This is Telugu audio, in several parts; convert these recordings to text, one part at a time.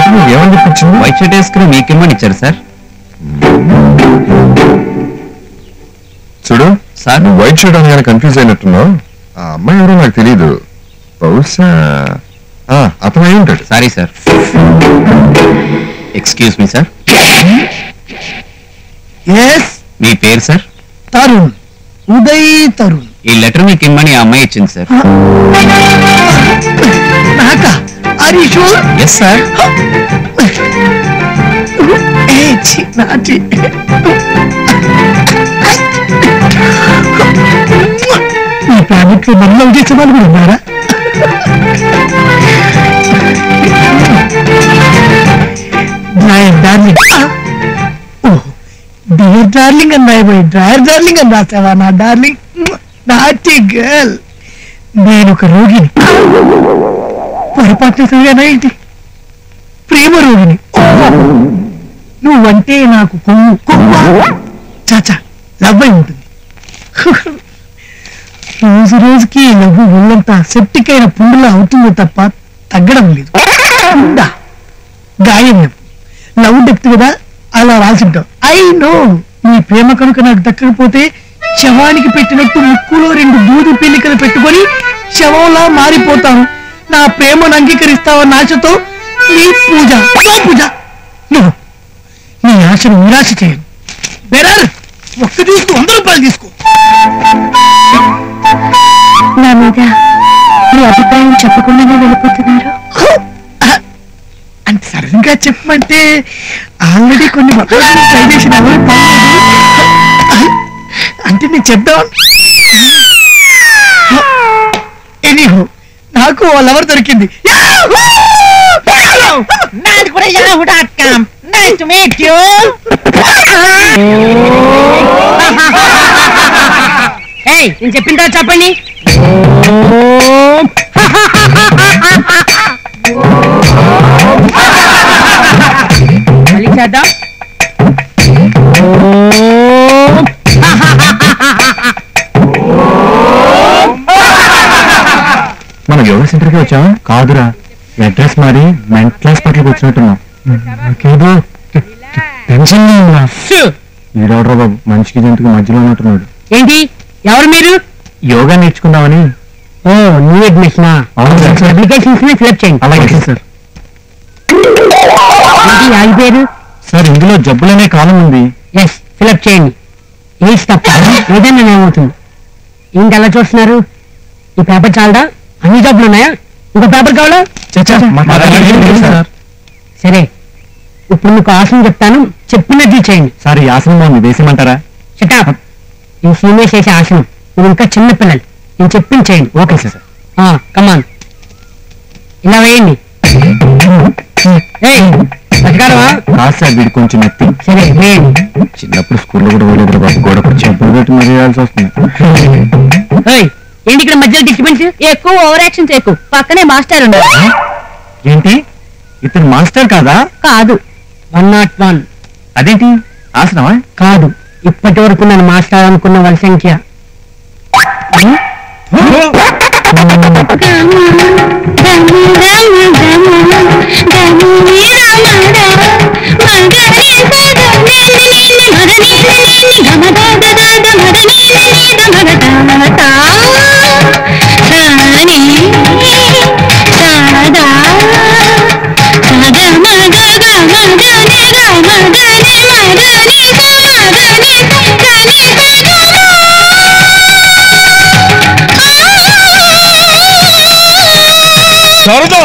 ఏమని చెప్పించింది వైట్ షర్ట్ వేసుకుని మీకేమని ఇచ్చారు సార్ చూడు సార్ నువ్వు వైట్ షర్ట్ అనగానే కన్ఫ్యూజ్ అయినట్టున్నావు ఆ అమ్మాయి ఎవరో నాకు తెలియదు బహుశా ఆ, అతను అయి ఉంటాడు sorry sir excuse me sir yes మీ పేరు సార్ తరుణ్ ఉదయ్ తరుణ్ ఈ లెటర్ మీకు ఇమ్మని ఆ అమ్మాయి ఇచ్చింది సార్ నాక ఆర్ షూర్ ఎస్ సార్ ఏ ఛీ, నాటి ఈ ప్లానెట్ లో మనలో చేసే వాళ్ళు కూడా ఉన్నారా డ్రాయర్ డార్లింగ్ డియర్ డార్లింగ్ అని రాయబోయి డ్రాయర్ డార్లింగ్ అని రాసావా నా డార్లింగ్ నాటి గర్ల్ నేను ఒక రోగిని పొరపాటున చదివానా ఏంటి ప్రేమ రోగిని నువ్వంటే నాకు కొమ్ము కొమ్ము చాచా లవ్ అయి ఉంటుంది రోజు రోజుకి ఈ లవ్వు ఒళ్ళంతా సెప్టిక్ అయిన పుండులా అవుతుంది తప్ప తగ్గడం లేదు ఉందా? గాయం చెప్పు లవ్ డెప్త్ కదా అలా రాసింటావు ఐ నో నీ ప్రేమ కనుక నాకు దక్కకపోతే శవానికి పెట్టినట్టు ముక్కులో రెండు దూది పెళ్లికలు పెట్టుకొని శవంలా మారిపోతాను నా ప్రేమను అంగీకరిస్తావన్న ఆశతో నీ పూజ నో పూజ నో నీ ఆశను నిరాశ చేయను బెరర్ ఒక్క తీసుకు వంద రూపాయలు తీసుకో నా మీద మీ అభిప్రాయం చెప్పకుండానే వెళ్ళిపోతున్నారు అంత సడన్ గా చెప్పమంటే ఆల్రెడీ కొన్ని బట్టలు ట్రై చేసిన ఎవరు పర్లేదు. అంటే నేను చెప్దాం ఎనీహో నాకు వాళ్ళ ఎవరు దొరికింది నాది కూడా Yahoo dot com nice to meet you ఏయ్ నేను చెప్పిందా చెప్పండి మళ్ళీ చేద్దాం మనం యోగా సెంటర్కి వచ్చావా కాదురా అడ్రస్ మారి మెంటల్ హాస్పిటల్కి వచ్చినట్టున్నాం నాకేదో టెన్షన్ ఈడవడరా బాబు మనిషికి జంతుకు మధ్యలో ఉన్నట్టున్నాడు ఏంటి ఎవరు మీరు యోగా నేర్చుకుందామని ఓ న్యూ అడ్మిషన్ అవును సార్. అప్లికేషన్స్ ని ఫిల్అప్ చేయండి అలాగే సార్ ఏంటి ఆగి పేరు సార్ ఇందులో జబ్బులనే కాలం ఉంది ఎస్ ఫిల్అప్ చేయండి ఏజ్ తప్ప ఏదైనా ఏమవుతుంది ఏంటి అలా చూస్తున్నారు ఈ పేపర్ చాలదా అన్ని జబ్బులు ఉన్నాయా ఇంకో పేపర్ కావాలా సార్ సరే ఇప్పుడు మీకు ఆసనం చెప్తాను చెప్పినట్టు చేయండి సార్ ఈ ఆసనం బాగుంది వేసేమంటారా చెటాప్ ఈ సీనియర్స్ చేసే ఆసనం మీరు ఇంకా చిన్న పిల్లలు నేను చెప్పింది చేయండి ఓకే సార్ కమాన్ ఇలా వేయండి ఏయ్ బతకాలవా కాదు సార్ వీడు కొంచెం నెత్తి సరే వేయండి చిన్నప్పుడు స్కూల్లో కూడా పోలేదు బాబు గోడ కూడా చెప్పులు పెట్టి మరీ వేయాల్సి వస్తుంది ఏయ్ ఏంటి ఇక్కడ మధ్యలో డిస్టర్బెన్స్ ఎక్కువ ఓవర్ యాక్షన్ చేయకు పక్కనే మాస్టర్ ఉన్నారు ఏంటి ఇతను మాస్టర్ కాదా కాదు వన్ నాట్ వన్ అదేంటి ఆసనమా కాదు ఇప్పటి వరకు నన్ను మాట్లాడాలనుకున్న వాళ్ళ సంఖ్య శారదా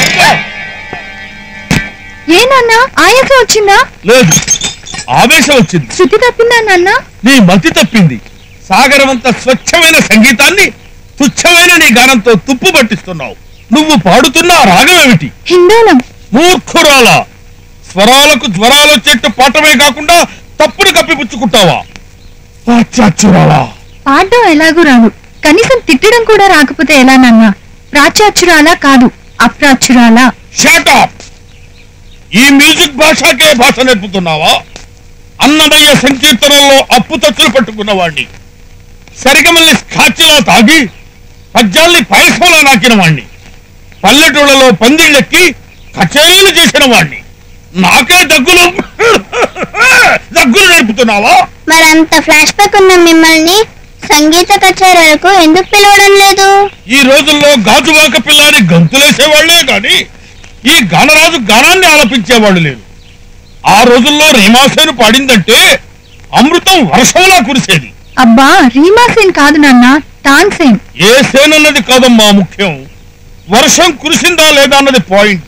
ఏ నాన్న ఆయాసం వచ్చిందా లేదు ఆవేశం వచ్చింది శృతి తప్పిందా నాన్న నీ మతి తప్పింది సాగరమంత స్వచ్ఛమైన సంగీతాన్ని తుచ్చమైన నీ గానంతో తుప్పు పట్టిస్తున్నావు నువ్వు పాడుతున్న ఆ రాగం ఏమిటి హిందోళం మూర్ఖురాలా స్వరాలకు జ్వరాలు వచ్చేట్టు పాటమే కాకుండా తప్పును కప్పిపుచ్చుకుంటావా అచ్చచ్చురాలా పాడడం ఎలాగూ రాదు కనీసం తిట్టడం కూడా రాకపోతే ఎలా నాన్న ప్రాచ్యాచురాలా కాదు అప్రాచురాలా షాట్ అప్ ఈ మ్యూజిక్ భాషకే భాష నేర్పుతున్నావా అన్నమయ్య సంకీర్తనల్లో అప్పు తచ్చులు పట్టుకున్నవాణ్ణి సరిగమల్ని స్కాచ్లా తాగి పద్యాల్ని పాయసంలా నాకిన వాణ్ణి పల్లెటూళ్ళలో పందిళ్ళెక్కి కచేరీలు చేసిన వాడిని నాకే దగ్గులు దగ్గులు నేర్పుతున్నావా మరంత ఫ్లాష్ బ్యాక్ ఉన్న మిమ్మల్ని సంగీత కచేరీలకు ఎందుకు పిలవడం లేదు ఈ రోజుల్లో గాజువాక పిల్లని గంతులేసేవాళ్లే గాని ఈ గానరాజు గానాన్ని ఆలపించేవాళ్ళు లేరు ఆ రోజుల్లో రీమాసేను పాడిందంటే అమృతం వర్షంలా కురిసేది అబ్బా రీమా సేన్ కాదు నాన్న తాన్ సేన్ ఏ సేన్ అన్నది కాదమ్మా ముఖ్యం వర్షం కురిసిందా లేదా అన్నది పాయింట్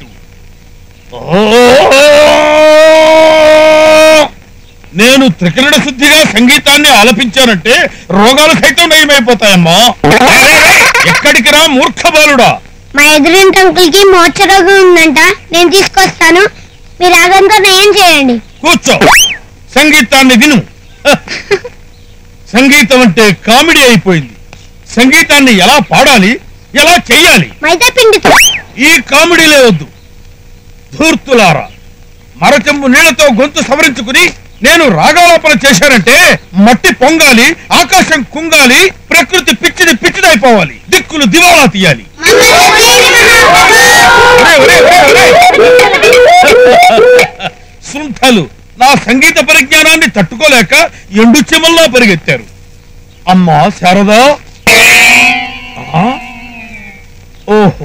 నేను త్రికరణ శుద్ధిగా సంగీతాన్ని ఆలపించానంటే రోగాలు సైతం నయమైపోతాయమ్మా ఎక్కడికి రా మూర్ఖ బాలుడా మా ఎదురింటి అంకుల్ కి మోచరోగం ఉందంట నేను తీసుకొస్తాను మీరు రాగంతో నయం చేయండి కూర్చో సంగీతాన్ని విను హ. సంగీతం అంటే కామెడీ అయిపోయింది సంగీతాన్ని ఎలా పాడాలి ఎలా చెయ్యాలి మైదా పిండితో ఈ కామెడీలే వద్దు ధూర్తులారా మరచెంబు నీళ్లతో గొంతు సవరించుకుని నేను రాగాలోపన చేశానంటే మట్టి పొంగాలి ఆకాశం కుంగాలి ప్రకృతి పిచ్చిది పిచ్చిదైపోవాలి దిక్కులు దివాలా తీయాలి ఒరే, ఒరే, ఒరే, ఒరే. శృంఖలు నా సంగీత పరిజ్ఞానాన్ని తట్టుకోలేక ఎండు చెమల్లా పరిగెత్తారు అమ్మా శారదా ఆ? ఓహో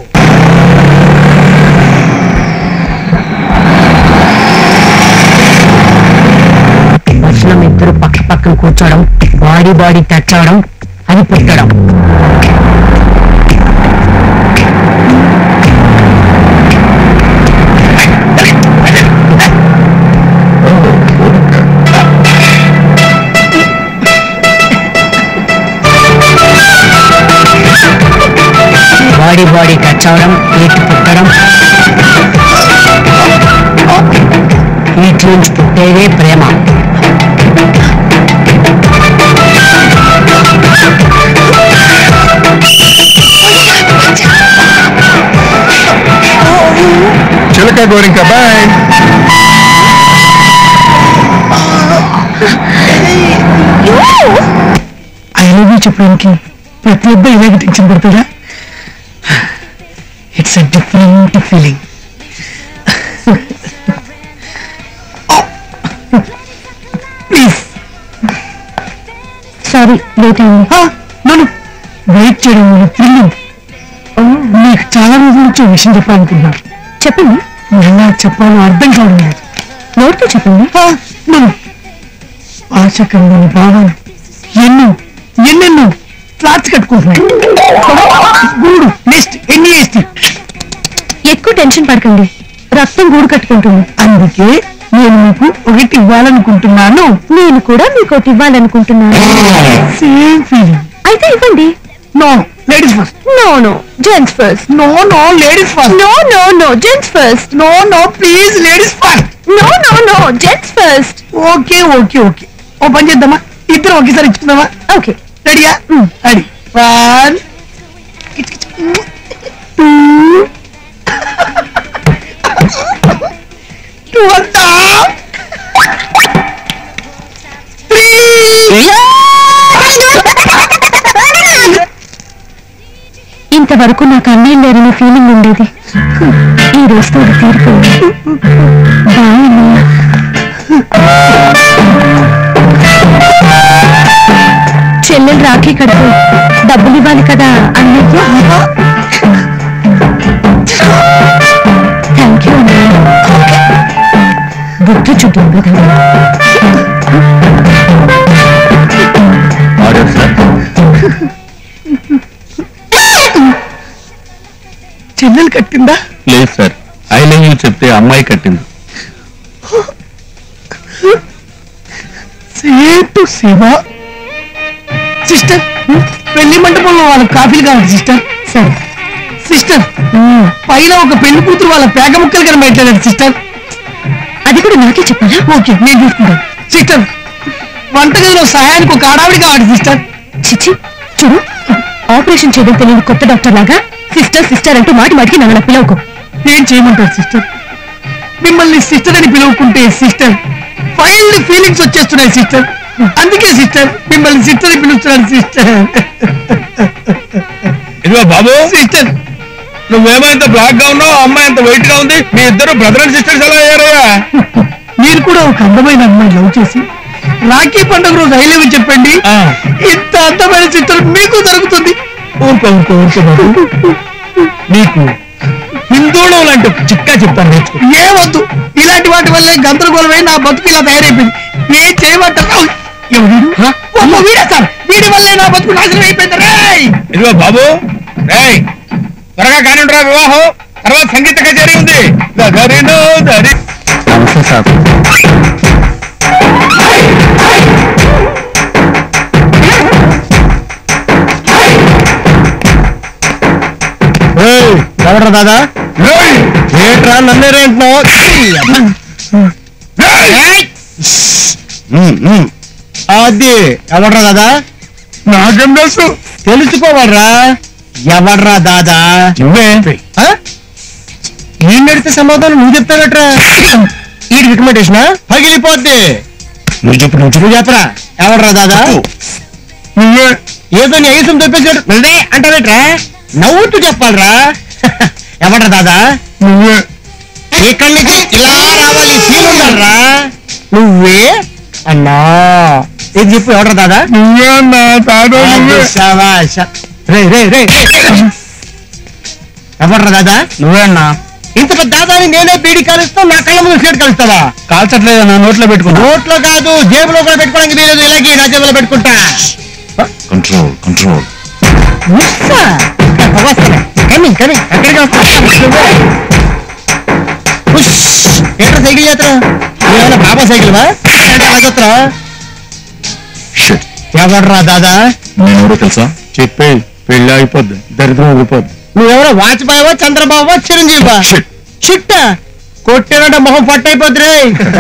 దర్శనం ఇద్దరు పక్క పక్కన కూర్చోవడం బాడీ బాడీ టచ్ అవడం అది పుట్టడం బాడీ బాడీ టచ్ అవడం ఈట్ పుట్టడం ఈట్ నుంచి పుట్టేదే ప్రేమ చిలక గోరింక బాయ్ ఐ లవ్ యూ చెప్పడానికి ప్రతి అబ్బాయి ఇలాగే టెన్షన్ పడతాడా it's a different feeling please sorry late అయింది నన్ను వెయిట్ చేయడం వల్ల థ్రిల్లింగ్ నీకు చాలా రోజుల నుంచి ఒక విషయం చెప్పాలనుకుంటున్నాను చెప్పండి ఎలా చెప్పాలో అర్థం కావడం లేదు నోటితో చెప్పండి నన్ను ఆశకంలోని భావాలు ఎన్నో ఎన్నెన్నో ఫ్లాట్స్ కట్టుకుంటున్నాయి గూడు నెక్స్ట్ ఎన్ని వేస్తే ఎక్కువ టెన్షన్ పడకండి రక్తం గూడు కట్టుకుంటుంది అందుకే నేను మీకు ఒకటి ఇవ్వాలనుకుంటున్నాను నేను కూడా మీకు ఒకటి ఇవ్వాలనుకుంటున్నాను సేమ్ ఫీలింగ్ అయితే ఇవ్వండి no ladies first no no gents first no no ladies first no no no gents first no no please ladies first no no no gents first okay okay okay oh పని చేద్దామా ఇద్దరు ఒకేసారి ఇచ్చుకుందామా ఓకే రెడీయా రెడీ వన్ టూ టూ అంతా త్రీ ఇంతవరకు నాకు అన్నయ్య లేరనే ఫీలింగ్ ఉండేది ఈ రోజుతో అది తీరిపోయింది బాయ్ అన్నయ్య చెల్లెలు రాఖీ కడుపు డబ్బులు ఇవ్వాలి కదా అన్నయ్య థ్యాంక్ యూ అన్నయ్య బుద్ధి చూద్దాం కదా ఆర్డర్ సార్ చెల్లెలు కట్టిందా లేదు సార్ ఐ లవ్ యూ చెప్తే అమ్మాయి కట్టింది సేమ్ టు సేవ సిస్టర్ పెళ్లి మండపంలో వాళ్ళ కాఫీలు కావాలి సిస్టర్ సరే సిస్టర్ పైన ఒక పెళ్లి కూతురు వాళ్ళ పేక ముక్కలు కనిపెట్టాడు సిస్టర్ అది కూడా నాకే చెప్పాలా ఓకే నేను చూసుకుంటాను సిస్టర్ వంటగదిలో సహాయానికి ఒక ఆడావిడి కావాలి సిస్టర్ చిచి చూడు ఆపరేషన్ చేయడం తెలియని కొత్త డాక్టర్ లాగా సిస్టర్ సిస్టర్ అంటూ మాటి మాటికి నన్ను పిలవకు ఏం చేయమంటారు సిస్టర్ మిమ్మల్ని సిస్టర్ అని పిలువుకుంటే సిస్టర్ ఫైల్డ్ ఫీలింగ్స్ వచ్చేస్తున్నాయి సిస్టర్ అందుకే సిస్టర్ మిమ్మల్ని సిస్టర్ అని పిలుస్తున్నాను సిస్టర్ ఇదిగో బాబు సిస్టర్ నువ్వేమో ఇంత బ్లాక్ గా ఉన్నావు ఆ అమ్మాయి ఎంత వైట్ గా ఉంది మీ ఇద్దరు బ్రదర్ అండ్ సిస్టర్స్ ఎలా అయ్యారయ్యా మీరు కూడా ఒక అందమైన అమ్మాయి లవ్ చేసి రాఖీ పండుగ రోజు ఐ లవ్ చెప్పండి ఆ. ఇంత అందమైన చిత్రం మీకు దొరుకుతుంది ఊరుకో ఊరుకో ఊరుకో బాబు నీకు హిందువులు లాంటి ఒక చిక్కా చెప్తాను నేర్చుకో ఏమొద్దు ఇలాంటి వాటి వల్లే గందరగోళమై నా బతుకు ఇలా తయారైపోయింది ఏం చేయమంటారు ఔ! ఎవడు వీడు? అమ్మో, వీడే సార్ వీడి వల్లే నా బతుకు నాశనం అయిపోయింది రేయ్ ఇదిగో బాబు రేయ్ త్వరగా కానివ్వరా వివాహం తర్వాత సంగీత కచేరీ ఉంది దరినో దరి నమస్తే సార్ ఎవడ్రా దాదా రేయ్! ఏంట్రా నన్నేరేంటున్నావు రేయ్! అది ఎవడ్రా దాదా నాకేం తెలుసు తెలుసుకోవాలరా ఎవడ్రా దాదా నువ్వే ఏం నడితే సమాధానం నువ్వు చెప్తావట్రా ఈ రికమెండేషన్ పగిలిపోద్ది నువ్వు చెప్పు నువ్వు నువ్వు చెప్పరా ఎవడ్రా దాదా నువ్వే ఏదో నీ ఐసం తెప్పించాడు నువ్వే అంటావేట్రా నవ్వుతూ చెప్పాలరా ఎవడ్రా దాదా నువ్వే ఇక్కడి నుంచి ఇలా రావాలి ఫీల్ ఉండాలరా నువ్వే అన్నా ఇది చెప్పు ఎవడ్రా దాదా నువ్వే అన్నా తాను అది శభాష్. రే రే రే ఎవడ్రా దాదా నువ్వే అన్నా ఇంత పెద్ద దాదాని నేనే బీడి కాలుస్తా నా కళ్ళ ముందు సిగరెట్ కలుస్తావా కాల్చట్లేదు నా నోట్లో పెట్టుకున్నా నోట్లో కాదు జేబులో కూడా పెట్టుకోవడానికి వీలేదు ఇలాగే నా జేబులో పెట్టుకుంటా కంట్రోల్ కంట్రోల్ ఉస్సా. వస్తానే. కమి కమి ఎక్కడికి వస్తా ఉష్. ఏంట్రా సైకిల్ చేస్తా ఏమైనా బాబా సైకిల్ వా చూస్తా షిట్ ఎవడ్రా దాదా నేను ఎవరో తెలుసా చెప్పే పెళ్లి అయిపోద్ది దరిద్రం ఊగిపోద్ది నువ్వెవరో వాజ్పేయివా చంద్రబాబు చిరంజీవా షిట్ చిట్ట కొట్టినంటే మొహం పట్టయిపోద్ది రే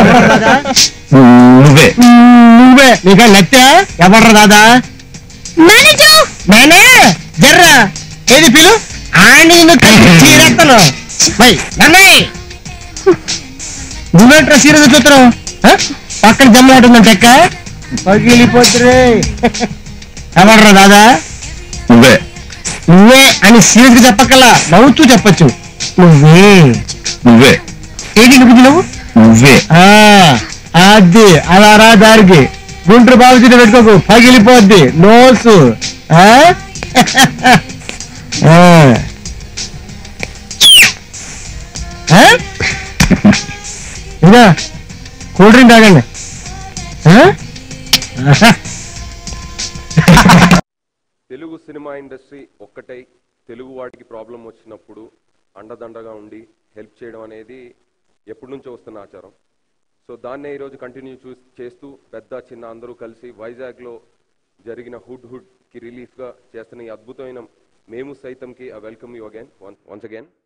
నువ్వే నువ్వే నీకా నచ్చా ఎవడ్రా దాదా మేనేజు నేనే జర్రా ఏది పిలు ఆని చీరెత్తను బై నన్నయ్ నువ్వేంట్రా సీరియస్ చూస్తున్నావు ఆ? పక్కన జమ్మలాటుందంటే ఎక్క పగిలిపోతురే ఎవడ్రా దాదా నువ్వే నువ్వే అని సీరియస్ గా చెప్పక్కలా నవ్వుతూ చెప్పచ్చు నువ్వే నువ్వే ఏది నువ్వు నువ్వు నువ్వే ఆ, అది అలా రా దారికి గుంటూరు బాబు చిన్న పెట్టుకోకు పగిలిపోద్ది నోసు ఆ? ఆ. ఆ? ఇదా కూల్ డ్రింక్ తాగండి ఆ? తెలుగు సినిమా ఇండస్ట్రీ ఒక్కటై తెలుగు వాటికి ప్రాబ్లం వచ్చినప్పుడు అండదండగా ఉండి హెల్ప్ చేయడం అనేది ఎప్పటి నుంచో వస్తున్న ఆచారం సో దాన్నే ఈరోజు కంటిన్యూ చూ చేస్తూ పెద్ద చిన్న అందరూ కలిసి వైజాగ్లో జరిగిన హుడ్ హుడ్కి రిలీఫ్గా చేస్తున్న ఈ అద్భుతమైన మేము సైతంకి welcome you again once again